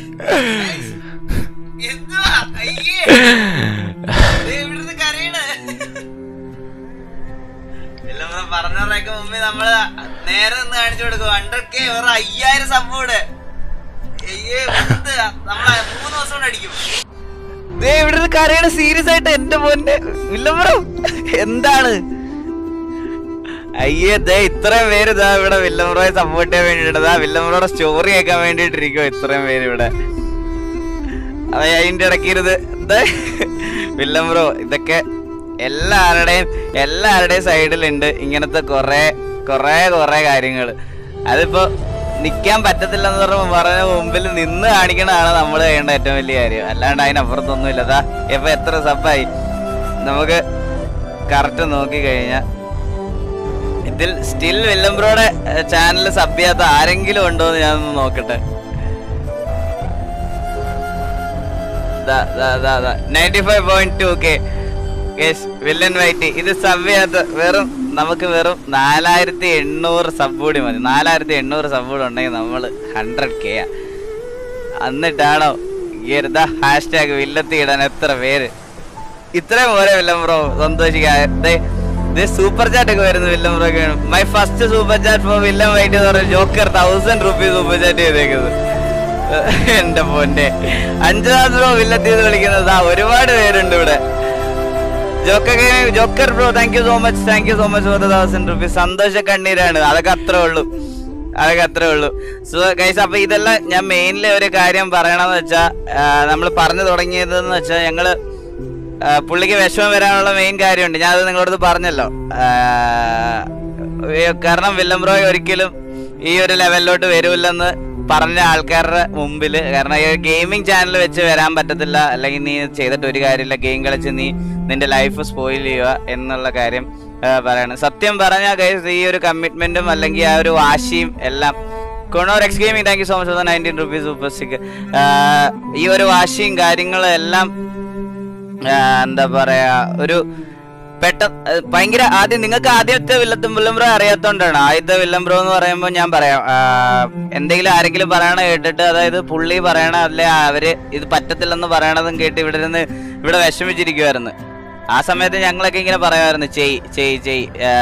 എന്തുവാ? അയ്യേ. ദേ ഇവിടുന്ന് കരയണ്. വില്ലം ബ്രോ പറഞ്ഞവരൊക്കെ മുമ്പേ നമ്മള് നേരെ നിന്ന് കാണിച്ചു കൊടുക്കും ഹൺഡ്രഡ് കെ ഒരു അയ്യായിരം സപ്പോർട്ട് അയ്യേ എന്ത് നമ്മളെ മൂന്ന് ദിവസം കൊണ്ട് അടിക്കും ദേ ഇവിടുന്ന് കരയണ സീരിയസ് ആയിട്ട് എന്റെ പൊന്നെ വില്ലം ബ്രോ എന്താണ് അയ്യേ ദേ ഇത്രയും പേര് ഇതാ ഇവിടെ വില്ലംബ്രോയെ സപ്പോർട്ട് ചെയ്യാൻ വേണ്ടിട്ട് ഇതാ വില്ലംബ്രോയുടെ സ്റ്റോറി കേൾക്കാൻ വേണ്ടിട്ടിരിക്കും ഇത്രയും പേര് ഇവിടെ അതെ അതിന്റെ ഇടയ്ക്കിരുത് ദേ വില്ലംബ്രോ ഇതൊക്കെ എല്ലാവരുടെയും എല്ലാവരുടെയും സൈഡിലുണ്ട് ഇങ്ങനത്തെ കൊറേ കൊറേ കൊറേ കാര്യങ്ങൾ അതിപ്പോ നിക്കാൻ പറ്റത്തില്ലെന്ന് പറഞ്ഞ പറഞ്ഞ മുമ്പിൽ നിന്ന് കാണിക്കണതാണ് നമ്മൾ ചെയ്യേണ്ട ഏറ്റവും വലിയ കാര്യം അല്ലാണ്ട് അതിനപ്പുറത്തൊന്നും ഇല്ലതാ ഇപ്പൊ എത്ര സബ്ബായി നമുക്ക് കറക്റ്റ് നോക്കി കഴിഞ്ഞാൽ ഇതിൽ സ്റ്റിൽ വില്ലംബ്രോയുടെ ചാനൽ സബ് ചെയ്യാത്ത ആരെങ്കിലും ഉണ്ടോ എന്ന് ഞാൻ ഒന്ന് നോക്കട്ടെ ninety five point two K വില്ലൻ വൈറ്റ് ഇത് സബ് ചെയ്യാത്ത വെറും നമുക്ക് വെറും നാലായിരത്തി എണ്ണൂറ് സബ് കൂടി മതി നാലായിരത്തി എണ്ണൂറ് സബ് കൂടി ഉണ്ടെങ്കിൽ നമ്മൾ ഹൺഡ്രഡ് കെ എന്നിട്ടാണോ ഈ ഹാഷ് ടാഗ് വില്ലത്തി ഇടാൻ എത്ര പേര് ഇത്രയും പോരെ വില്ലം ബ്രോ സന്തോഷിക്കാൻ സൂപ്പർ ചാറ്റ് ഒക്കെ വരുന്നു വില്ലം bro my first super chat for വില്ലം വൈറ്റ് എന്ന് പറഞ്ഞ joker thousand rupees super chat ചെയ്തേക്കുന്നത് എന്റെ പൊന്നെ അഞ്ചാം ബ്രോ വില്ലത്തി എന്ന് വിളിക്കുന്നത് ആ ഒരുപാട് പേരുണ്ട് ഇവിടെ joker joker bro thank you so much thank you so much for thousand rupees സന്തോഷ കണ്ണീരാണ് അതൊക്കെ അത്രേ ഉള്ളൂ അതൊക്കെ അത്രേ ഉള്ളൂ സോ ഗൈസ് അപ്പൊ ഇതെല്ലാം ഞാൻ മെയിൻലി ഒരു കാര്യം പറയണമെന്ന് വെച്ചാ നമ്മൾ പറഞ്ഞു തുടങ്ങിയതെന്ന് വെച്ചാൽ ഞങ്ങള് ആ, പുള്ളിക്ക് വിഷമം വരാനുള്ള മെയിൻ കാര്യമുണ്ട് ഞാൻ അത് നിങ്ങളോട് പറഞ്ഞല്ലോ ആ, ഏ- കാരണം വില്ലം ബ്രോയ് ഒരിക്കലും ഈ ഒരു ലെവലിലോട്ട് വരൂല്ലെന്ന് പറഞ്ഞ ആൾക്കാരുടെ മുമ്പിൽ കാരണം ഈ ഗെയിമിംഗ് ചാനൽ വെച്ച് വരാൻ പറ്റത്തില്ല അല്ലെങ്കിൽ നീ ചെയ്തിട്ട് ഒരു കാര്യമില്ല ഗെയിം കളിച്ച് നീ നിന്റെ ലൈഫ് സ്പോയിൽ ചെയ്യുക എന്നുള്ള കാര്യം ആ, പറയണം സത്യം പറഞ്ഞാൽ ഗൈസ് ഈ ഒരു കമ്മിറ്റ്മെന്റും അല്ലെങ്കിൽ ആ ഒരു വാശിയും എല്ലാം Conor X gaming thank you so much nineteen rupees super stick ഈ ഒരു വാശിയും കാര്യങ്ങളും എല്ലാം ആ, എന്താ പറയാ ഒരു പെട്ട ആ, ഭയങ്കര ആദ്യം നിങ്ങൾക്ക് ആദ്യത്തെ വില്ലത്തും വില്ലംബ്രോ അറിയാത്തോണ്ടാണ് ആദ്യത്തെ വില്ലംബ്രോ എന്ന് പറയുമ്പോൾ ഞാൻ പറയാം ആ, എന്തെങ്കിലും ആരെങ്കിലും പറയണ കേട്ടിട്ട് അതായത് പുള്ളി പറയണ അല്ലെ അവര് ഇത് പറ്റത്തില്ലെന്ന് പറയണതും കേട്ട് ഇവിടെ ഇരുന്ന് ഇവിടെ വിഷമിച്ചിരിക്കുമായിരുന്നു ആ സമയത്ത് ഞങ്ങളൊക്കെ ഇങ്ങനെ പറയുമായിരുന്നു ചെയ് ചെയ് ചെയ് ആ,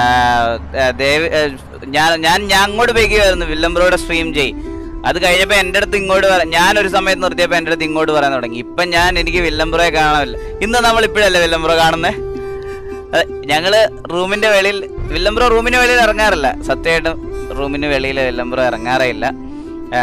ആ, ദയവ് ആ, ഞാൻ ഞാൻ ഞാൻ അങ്ങോട്ട് പേക്കുമായിരുന്നു വില്ലംബ്രോയുടെ സ്ട്രീം ചെയ് അത് കഴിഞ്ഞപ്പോ എന്റെ അടുത്ത് ഇങ്ങോട്ട് പറയാം ഞാൻ ഒരു സമയത്ത് നിർത്തിയപ്പോ എന്റെ അടുത്ത് ഇങ്ങോട്ട് പറയാൻ തുടങ്ങി ഇപ്പൊ ഞാൻ എനിക്ക് വില്ലംബ്രോയെ കാണാനില്ല ഇന്ന് നമ്മൾ ഇപ്പോഴല്ലേ വില്ലംബ്രോ കാണുന്നേ അതെ, ഞങ്ങള് റൂമിന്റെ വെളിയിൽ വില്ലംബ്രോ റൂമിന് വെളിയിൽ ഇറങ്ങാറില്ല സത്യമായിട്ടും റൂമിന് വെളിയിൽ വില്ലംബ്രോ ഇറങ്ങാറേ ഇല്ല ആ,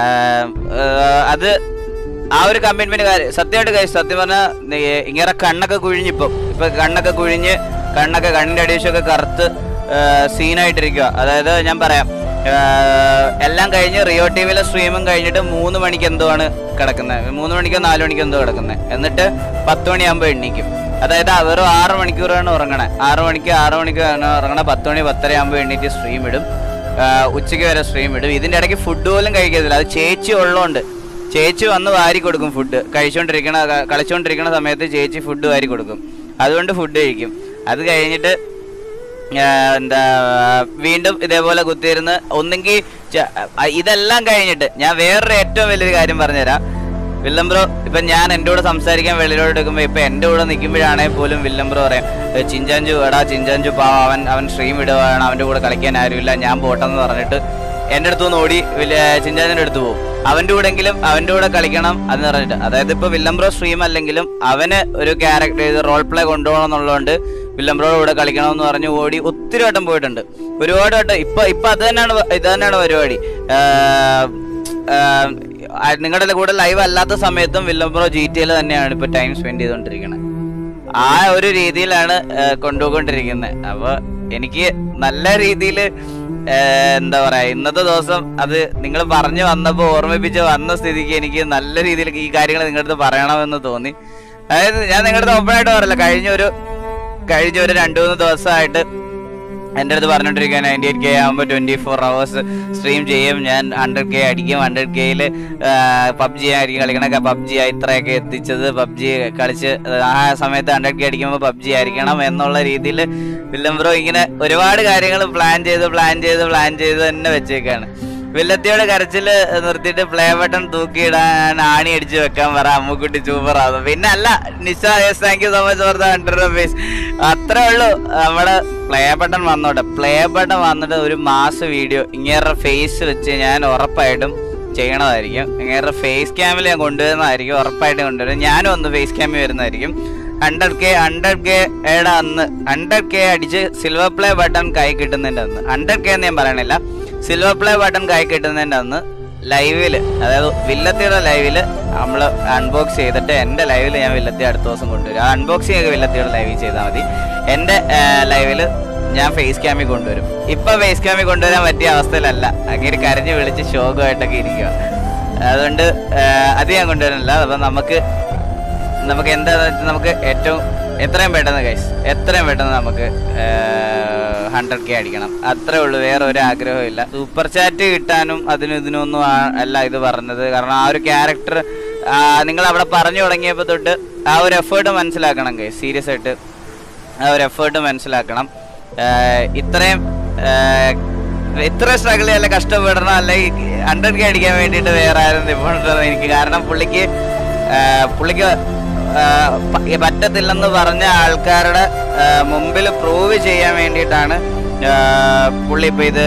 ആ, അത് ആ ഒരു കമ്മിറ്റ്മെന്റ് കാര്യം സത്യമായിട്ട് കഴിച്ചു സത്യം പറഞ്ഞാൽ ഇങ്ങനെ കണ്ണൊക്കെ കുഴിഞ്ഞിപ്പം ഇപ്പൊ കണ്ണൊക്കെ കുഴിഞ്ഞ് കണ്ണൊക്കെ കണ്ണിന്റെ അടിവശമൊക്കെ കറുത്ത് സീനായിട്ടിരിക്കുക അതായത് ഞാൻ പറയാം ആ, എല്ലാം കഴിഞ്ഞ് റിയോ ടി വിയിലെ സ്ട്രീമും കഴിഞ്ഞിട്ട് മൂന്ന് മണിക്ക് എന്തോ ആണ് കിടക്കുന്നത് മൂന്ന് മണിക്കോ നാല് മണിക്കോ എന്തോ കിടക്കുന്നത് എന്നിട്ട് പത്ത് മണിയാകുമ്പോൾ എണ്ണീക്കും അതായത് ആ വെറും ആറ് മണിക്കൂറാണ് ഉറങ്ങണേ ആറ് മണിക്ക് ആറ് മണിക്കാണ് ഉറങ്ങണേ പത്ത് മണി പത്തര ആകുമ്പോൾ എണ്ണീറ്റ് സ്ട്രീം ഇടും ആ, ഉച്ചയ്ക്ക് വരെ സ്ട്രീം ഇടും ഇതിന്റെ ഇടയ്ക്ക് ഫുഡ് പോലും കഴിക്കത്തില്ല അത് ചേച്ചി ഉള്ളതുകൊണ്ട് ചേച്ചി വന്ന് വാരി കൊടുക്കും ഫുഡ് കഴിച്ചുകൊണ്ടിരിക്കണ ക- കളിച്ചുകൊണ്ടിരിക്കണ സമയത്ത് ചേച്ചി ഫുഡ് വാരി കൊടുക്കും അതുകൊണ്ട് ഫുഡ് കഴിക്കും അത് കഴിഞ്ഞിട്ട് ആ, എന്താ വീണ്ടും ഇതേപോലെ കുത്തിയിരുന്ന് ഒന്നെങ്കിൽ ഇതെല്ലാം കഴിഞ്ഞിട്ട് ഞാൻ വേറൊരു ഏറ്റവും വലിയൊരു കാര്യം പറഞ്ഞുതരാം വില്ലം ബ്രോ ഇപ്പൊ ഞാൻ എൻ്റെ കൂടെ സംസാരിക്കാൻ വെളിയിലോട്ട് എടുക്കുമ്പോൾ ഇപ്പൊ എൻ്റെ കൂടെ നിൽക്കുമ്പോഴാണെങ്കിൽ പോലും വില്ലം ബ്രോ പറയും "ഏ, ചിഞ്ചാഞ്ചു എടാ ചിഞ്ചാഞ്ചു പാവം അവൻ അവൻ സ്ട്രീം ഇടുകയാണ് അവൻ്റെ കൂടെ കളിക്കാൻ ആരുമില്ല ഞാൻ പോട്ടെന്ന് പറഞ്ഞിട്ട് എൻ്റെ അടുത്ത് നിന്ന് ഓടി വലിയ ചിഞ്ചാഞ്ചിൻ്റെ അടുത്ത് പോകും അവൻ്റെ കൂടെങ്കിലും അവൻ്റെ കൂടെ കളിക്കണം എന്ന് പറഞ്ഞിട്ട് അതായത് ഇപ്പൊ വില്ലം ബ്രോ സ്ട്രീം അല്ലെങ്കിലും അവന് ഒരു ക്യാരക്ടർ റോൾ പ്ലേ കൊണ്ടുപോകണം എന്നുള്ളതുകൊണ്ട് വില്ലം ബ്രോയുടെ കൂടെ കളിക്കണം എന്ന് പറഞ്ഞ് ഓടി ഒത്തിരി വട്ടം പോയിട്ടുണ്ട് ഒരുപാട് വട്ടം ഇപ്പൊ ഇപ്പൊ അത് തന്നെയാണ് വ- ഇത് തന്നെയാണ് പരിപാടി ആഹ് ആഹ് നിങ്ങളുടെ കൂടെ ലൈവ് അല്ലാത്ത സമയത്തും വില്ലം ബ്രോ ജി ടി എൽ തന്നെയാണ് ഇപ്പൊ ടൈം സ്പെൻഡ് ചെയ്തുകൊണ്ടിരിക്കുന്നത് ആ ഒരു രീതിയിലാണ് ആഹ് കൊണ്ടുപോയിക്കൊണ്ടിരിക്കുന്നത് അപ്പൊ എനിക്ക് നല്ല രീതിയിൽ എന്താ പറയാ ഇന്നത്തെ ദിവസം അത് നിങ്ങൾ പറഞ്ഞു വന്നപ്പോൾ ഓർമ്മിപ്പിച്ച് വന്ന സ്ഥിതിക്ക് എനിക്ക് നല്ല രീതിയിൽ ഈ കാര്യങ്ങൾ നിങ്ങളുടെ അടുത്ത് പറയണമെന്ന് തോന്നി അതായത് ഞാൻ നിങ്ങളുടെ അടുത്ത് ഓപ്പൺ ആയിട്ട് പറയില്ല കഴിഞ്ഞ ഒരു കഴിഞ്ഞ ഒരു രണ്ടു മൂന്ന് ദിവസമായിട്ട് എൻ്റെ അടുത്ത് പറഞ്ഞോണ്ടിരിക്കുക നയൻറ്റി എയ്റ്റ് കെ ആകുമ്പോൾ ട്വൻറ്റി ഫോർ അവേഴ്സ് സ്ട്രീം ചെയ്യും ഞാൻ ഹൺഡ്രഡ് കെ അടിക്കും ഹൺഡ്രഡ് കെയിൽ പബ്ജി ആയിരിക്കും കളിക്കണൊക്കെ പബ്ജി ഇത്രയൊക്കെ എത്തിച്ചത് പബ്ജി കളിച്ച് ആ സമയത്ത് ഹൺഡ്രഡ് കെ അടിക്കുമ്പോൾ പബ്ജി ആയിരിക്കണം എന്നുള്ള രീതിയിൽ വില്ലം ബ്രോ ഇങ്ങനെ ഒരുപാട് കാര്യങ്ങൾ പ്ലാൻ ചെയ്ത് പ്ലാൻ ചെയ്ത് പ്ലാൻ ചെയ്ത് തന്നെ വെച്ചേക്കാണ് വില്ലത്തിയുടെ കരച്ചില് നിർത്തിയിട്ട് പ്ലേ ബട്ടൺ തൂക്കിയിടാൻ ആണി അടിച്ച് വെക്കാൻ പറ അമ്മുക്കുട്ടി സൂപ്പർ ആകും പിന്നെ അല്ല Nisha yes thank you so much for the hundred rupees അത്രേ ഉള്ളൂ നമ്മുടെ പ്ലേ ബട്ടൺ വന്നോട്ടെ പ്ലേ ബട്ടൺ വന്നിട്ട് ഒരു മാസ വീഡിയോ ഇങ്ങേറെ ഫേസ് വെച്ച് ഞാൻ ഉറപ്പായിട്ടും ചെയ്യണതായിരിക്കും ഇങ്ങേറെ ഫേസ് ക്യാമിൽ ഞാൻ കൊണ്ടുവരുന്നതായിരിക്കും ഉറപ്പായിട്ടും കൊണ്ടുവരും ഞാനും ഒന്ന് ഫേസ് ക്യാമിൽ വരുന്നതായിരിക്കും ഹൺഡ്രഡ് കെ ഹൺഡ്രഡ് കെയുടെ അന്ന് ഹൺഡ്രഡ് കെ അടിച്ച് സിൽവർ പ്ലേ ബട്ടൺ കൈ കിട്ടുന്നതിൻ്റെ അന്ന് ഹൺഡ്രഡ് കെ എന്ന് ഞാൻ പറയണില്ല സിൽവർ പ്ലേ ബട്ടൺ കൈ കിട്ടുന്നതിൻ്റെ അന്ന് ലൈവില് അതായത് വില്ലത്തിയുടെ ലൈവില് നമ്മൾ അൺബോക്സ് ചെയ്തിട്ട് എൻ്റെ ലൈവിൽ ഞാൻ വില്ലത്തി അടുത്ത ദിവസം കൊണ്ടുവരും ആ അൺബോക്സിംഗ് ഒക്കെ വില്ലത്തിയുടെ ലൈവിൽ ചെയ്താൽ മതി എൻ്റെ ലൈവില് ഞാൻ ഫേസ് ക്യാമിൽ കൊണ്ടുവരും ഇപ്പൊ ഫേസ് ക്യാമിൽ കൊണ്ടുവരാൻ പറ്റിയ അവസ്ഥയിലല്ല അങ്ങനെ കരഞ്ഞ് വിളിച്ച് ശോകമായിട്ടൊക്കെ ഇരിക്കുക അതുകൊണ്ട് ആ, അത് ഞാൻ കൊണ്ടുവരുന്നില്ല അപ്പൊ നമുക്ക് നമുക്ക് എന്താന്ന് വെച്ചാൽ നമുക്ക് ഏറ്റവും എത്രയും പെട്ടെന്ന് കൈസ് എത്രയും പെട്ടെന്ന് നമുക്ക് ഹൺഡ്രഡ് കെ അടിക്കണം അത്രേ ഉള്ളൂ വേറെ ഒരു ആഗ്രഹവും ഇല്ല സൂപ്പർ ചാറ്റ് കിട്ടാനും അതിനും ഇതിനൊന്നും ആ- അല്ല ഇത് പറഞ്ഞത് കാരണം ആ ഒരു ക്യാരക്ടർ നിങ്ങൾ അവിടെ പറഞ്ഞു തുടങ്ങിയപ്പോൾ തൊട്ട് ആ ഒരു എഫേർട്ട് മനസ്സിലാക്കണം കൈസ് സീരിയസ് ആയിട്ട് ആ ഒരു എഫേർട്ട് മനസ്സിലാക്കണം ആഹ് ഇത്രയും ആഹ് ഇത്ര സ്ട്രഗിൾ ചെയ്യല്ല കഷ്ടപ്പെടണം അല്ലെങ്കിൽ ഹൺഡ്രഡ് കെ അടിക്കാൻ വേണ്ടിയിട്ട് വേറെ ആരും നിൽപ്പുണ്ടെന്ന് എനിക്ക് കാരണം പുള്ളിക്ക് ആഹ് പുള്ളിക്ക് ആഹ് പ- പറ്റത്തില്ലെന്ന് പറഞ്ഞ ആൾക്കാരുടെ മുമ്പിൽ പ്രൂവ് ചെയ്യാൻ വേണ്ടിയിട്ടാണ് ആഹ് പുള്ളി ഇപ്പൊ ഇത്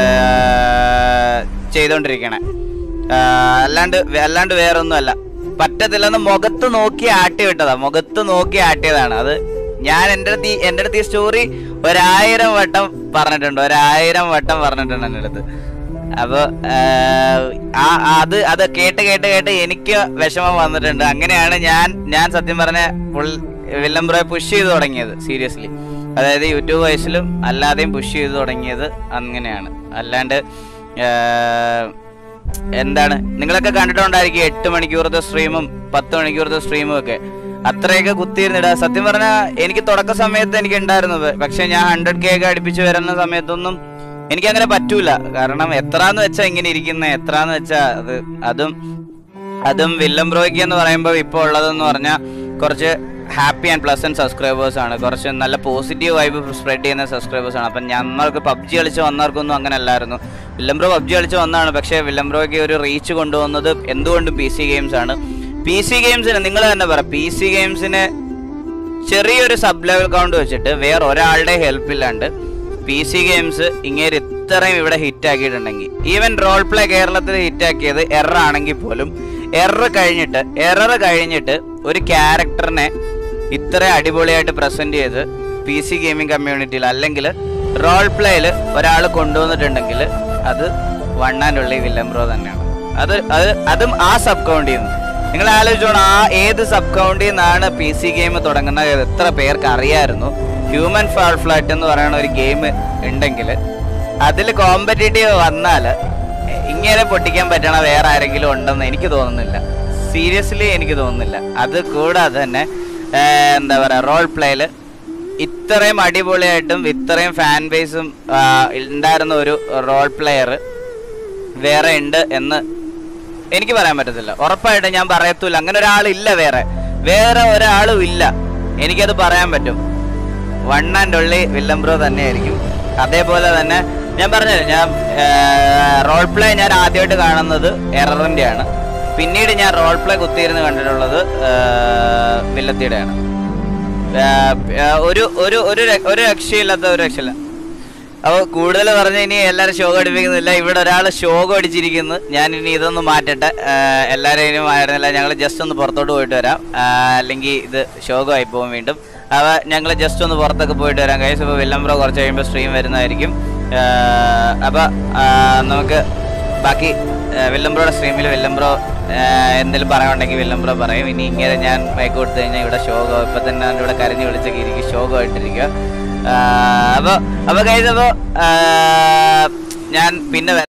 ആഹ് ചെയ്തോണ്ടിരിക്കണേ ആഹ് അല്ലാണ്ട് വേ- അല്ലാണ്ട് വേറൊന്നുമല്ല പറ്റത്തില്ലെന്ന് മുഖത്ത് നോക്കി ആട്ടി വിട്ടതാ മുഖത്ത് നോക്കി ആട്ടിയതാണ് അത് ഞാൻ എൻ്റെ അടുത്ത് ഈ- എൻ്റെ അടുത്ത് ഈ സ്റ്റോറി ഒരായിരം വട്ടം പറഞ്ഞിട്ടുണ്ട് ഒരായിരം വട്ടം പറഞ്ഞിട്ടുണ്ട് എൻ്റെ അടുത്ത് അപ്പൊ ആഹ്, ആ അത് അത് കേട്ട് കേട്ട് കേട്ട് എനിക്ക് വിഷമം വന്നിട്ടുണ്ട് അങ്ങനെയാണ് ഞാൻ ഞാൻ സത്യം പറഞ്ഞ ഫുൾ വില്ലം ബ്രോയെ പുഷ് ചെയ്ത് തുടങ്ങിയത് സീരിയസ്ലി അതായത് യൂട്യൂബ് വയസ്സിലും അല്ലാതെയും പുഷ് ചെയ്ത് തുടങ്ങിയത് അങ്ങനെയാണ് അല്ലാണ്ട് ആഹ്, എന്താണ് നിങ്ങളൊക്കെ കണ്ടിട്ടുണ്ടായിരിക്കും എട്ട് മണിക്കൂറത്തെ സ്ട്രീമും പത്ത് മണിക്കൂറത്തെ സ്ട്രീമും ഒക്കെ അത്രയൊക്കെ കുത്തിയിരുന്നിട സത്യം പറഞ്ഞാൽ എനിക്ക് തുടക്ക സമയത്ത് എനിക്ക് ഉണ്ടായിരുന്നു പക്ഷെ ഞാൻ ഹൺഡ്രഡ് കെ ഒക്കെ അടുപ്പിച്ച് വരുന്ന സമയത്തൊന്നും എനിക്ക് അങ്ങനെ പറ്റൂല കാരണം എത്രാന്ന് വെച്ചാ ഇങ്ങനെ ഇരിക്കുന്ന എത്രാന്ന് വെച്ചാ അത് അതും അതും വില്ലം ബ്രോയ്ക്ക് എന്ന് പറയുമ്പോൾ ഇപ്പോൾ ഉള്ളതെന്ന് പറഞ്ഞാൽ കുറച്ച് ഹാപ്പി ആൻഡ് പ്ലസന്റ് സബ്സ്ക്രൈബേഴ്സ് ആണ് കുറച്ച് നല്ല പോസിറ്റീവ് വൈബ് സ്പ്രെഡ് ചെയ്യുന്ന സബ്സ്ക്രൈബേഴ്സ് ആണ് അപ്പം ഞങ്ങൾക്ക് പബ്ജി കളിച്ച് വന്നവർക്കൊന്നും അങ്ങനെ അല്ലായിരുന്നു വില്ലം ബ്രോ പബ്ജി കളിച്ച് വന്നതാണ് പക്ഷേ വില്ലം ബ്രോയ്ക്ക് ഒരു റീച്ച് കൊണ്ടുവന്നത് എന്തുകൊണ്ടും പി സി ഗെയിംസ് ആണ് പി സി ഗെയിംസിന് നിങ്ങൾ തന്നെ പറ പി സി ഗെയിംസിന് ചെറിയൊരു സബ് ലെവൽ കൗണ്ട് വെച്ചിട്ട് വേറെ ഒരാളുടെ ഹെൽപ്പ് ഇല്ലാണ്ട് പി സി ഗെയിംസ് ഇങ്ങനെ ഇത്രയും ഇവിടെ ഹിറ്റ് ആക്കിയിട്ടുണ്ടെങ്കിൽ ഈവൻ റോൾ പ്ലേ കേരളത്തിൽ ഹിറ്റ് ആക്കിയത് എറർ ആണെങ്കിൽ പോലും എറർ കഴിഞ്ഞിട്ട് എറർ കഴിഞ്ഞിട്ട് ഒരു ക്യാരക്ടറിനെ ഇത്ര അടിപൊളിയായിട്ട് പ്രസന്റ് ചെയ്ത് പി സി ഗെയിമിംഗ് കമ്മ്യൂണിറ്റിയിൽ അല്ലെങ്കിൽ റോൾ പ്ലേയിൽ ഒരാൾ കൊണ്ടുവന്നിട്ടുണ്ടെങ്കിൽ അത് വൺ ആൻഡ് ഉള്ളി വില്ലം ബ്രോ തന്നെയാണ് അത് അത് അതും ആ സബ് കൗണ്ടിൽ നിന്ന് നിങ്ങൾ ആലോചിച്ചോണം ആ ഏത് സബ് കൗണ്ടിൽ നിന്നാണ് പി സി ഗെയിം തുടങ്ങുന്നത് എത്ര പേർക്ക് അറിയായിരുന്നു ഹ്യൂമൻ ഫാൾ ഫ്ലാറ്റ് എന്ന് പറയുന്ന ഒരു ഗെയിം ഉണ്ടെങ്കിൽ അതിൽ കോമ്പറ്റേറ്റീവ് വന്നാൽ ഇങ്ങനെ പൊട്ടിക്കാൻ പറ്റണ വേറെ ആരെങ്കിലും ഉണ്ടെന്ന് എനിക്ക് തോന്നുന്നില്ല സീരിയസ്ലി എനിക്ക് തോന്നുന്നില്ല അത് കൂടാതെ തന്നെ ആ, എന്താ പറയുക റോൾ പ്ലേയിൽ ഇത്രയും അടിപൊളിയായിട്ടും ഇത്രയും ഫാൻ ബേസും ഉണ്ടായിരുന്ന ഒരു റോൾ പ്ലെയർ വേറെ ഉണ്ട് എന്ന് എനിക്ക് പറയാൻ പറ്റത്തില്ല ഉറപ്പായിട്ടും ഞാൻ പറയത്തില്ല അങ്ങനെ ഒരാളില്ല വേറെ വേറെ ഒരാളും ഇല്ല എനിക്കത് പറയാൻ പറ്റും വൺ ആൻഡ് ഒള്ളി വില്ലം ബ്രോ തന്നെയായിരിക്കും അതേപോലെ തന്നെ ഞാൻ പറഞ്ഞത് ഞാൻ റോൾ പ്ലേ ഞാൻ ആദ്യമായിട്ട് കാണുന്നത് എററിന്റെ ആണ് പിന്നീട് ഞാൻ റോൾ പ്ലേ കുത്തിയിരുന്ന് കണ്ടിട്ടുള്ളത് വില്ലത്തിയുടെയാണ് ഒരു ഒരു ഒരു ര- ഒരു രക്ഷയില്ലാത്ത ഒരു രക്ഷയില്ല അപ്പോൾ കൂടുതൽ പറഞ്ഞ് ഇനി എല്ലാവരും ഷോക അടിപ്പിക്കുന്നില്ല ഇവിടെ ഒരാൾ ഷോക അടിച്ചിരിക്കുന്നു ഞാൻ ഇനി ഇതൊന്ന് മാറ്റട്ടെ ആഹ് എല്ലാവരും ഇനി മാറുന്നില്ല ഞങ്ങൾ ജസ്റ്റ് ഒന്ന് പുറത്തോട്ട് പോയിട്ട് വരാം ആഹ് അല്ലെങ്കിൽ ഇത് ഷോകമായി പോകും വീണ്ടും അവ ഞങ്ങൾ ജസ്റ്റ് ഒന്ന് പുറത്തൊക്കെ പോയിട്ട് വരാം കൈസ് ഇപ്പോൾ വില്ലംബ്രോ കുറച്ച് കഴിയുമ്പോൾ സ്ട്രീം വരുന്നതായിരിക്കും ആഹ് അപ്പോൾ ആഹ് നമുക്ക് ബാക്കി വില്ലംബ്രോയുടെ സ്ട്രീമിൽ വില്ലംബ്രോ എന്തെങ്കിലും പറയാനുണ്ടെങ്കിൽ വില്ലംബ്രോ പറയും ഇനി ഇങ്ങനെ ഞാൻ മൈക്ക് കൊടുത്തു കഴിഞ്ഞാൽ ഇവിടെ ഷോകോ ഇപ്പം തന്നെ എൻ്റെ ഇവിടെ കരഞ്ഞു വിളിച്ചൊക്കെ ഇരിക്കും ഷോകോ ആയിട്ടിരിക്കുക അപ്പോൾ അപ്പോൾ കഴിച്ചപ്പോൾ ഞാൻ പിന്നെ വരാം